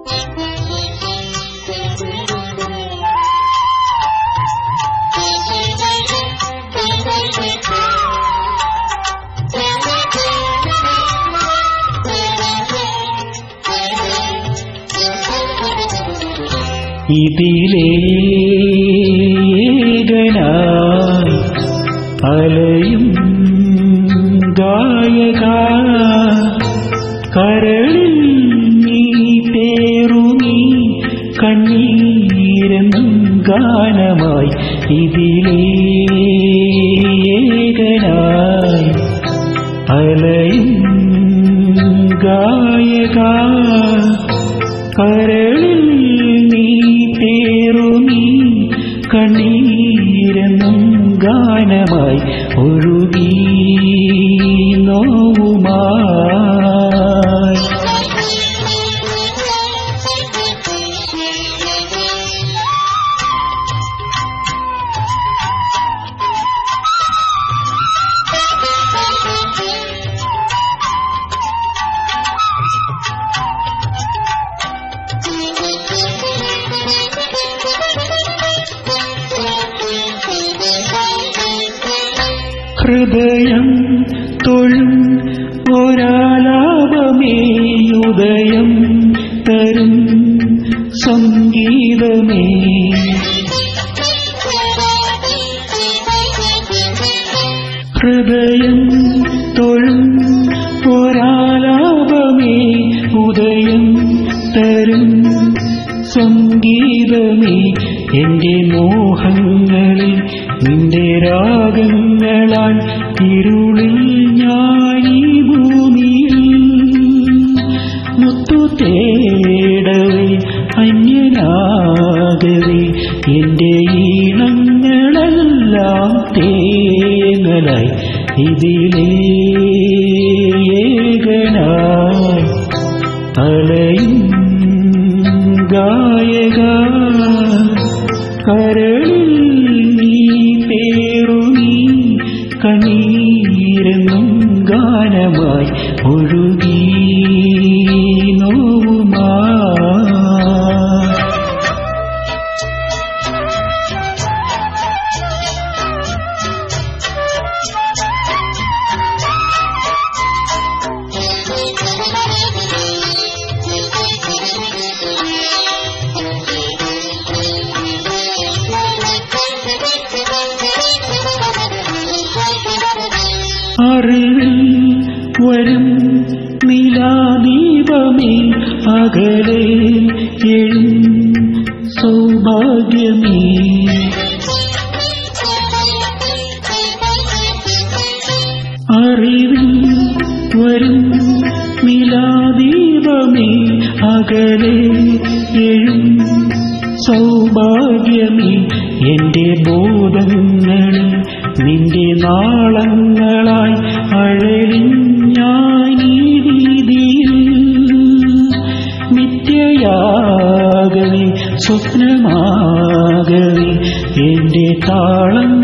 ഇതിലേകനായി അലയും ഗായക കരളിൽ നീ തേറുമീ കണ്ണീരെന്നും ഗാനമായി ഇതിലേകനായി അലയും ഗായക കരളിൽ നീ തേറുമീ കണ്ണീരെന്നും ഗാനമായി ഒഴുകി നോവുമായി ഹൃദയം തൊഴും ഒരാലാപമേ ഉദയം തരും സംഗീതമേ ഹൃദയം തൊഴും ഒരാലാപമേ ഉദയം തരും സംഗീതമേ എന്റെ മോഹങ്ങളിൽ നിന്റെ രാഗങ്ങളാൽ ഇരുളിൽ ഞാനീ ഭൂമിയിൽ മുത്തു തേടവേ അന്യനാകവേ എന്റെ ഈണങ്ങളെല്ലാം തേങ്ങലായി ഇതിലേ ഏകനായി അലയും ഗായക കരളിൽ നീ പേറുമീ കണ്ണീരെന്നും ഗാനമായി ഒഴുകി നോവുമാ അറിവിൽ വരും നിലാദീപമേ അകലെ എഴും സൗഭാഗ്യമേ അറിവിൽ വരും നിലാദീപമേ അകലെ എഴും സൗഭാഗ്യമേ എന്റെ ബോധങ്ങളിൽ നിന്റെ നാളങ്ങളായി അഴലിഞ്ഞാനീ രീതിയിൽ നിത്യയാകവേ സ്വപ്നമാകവേ എന്റെ താളം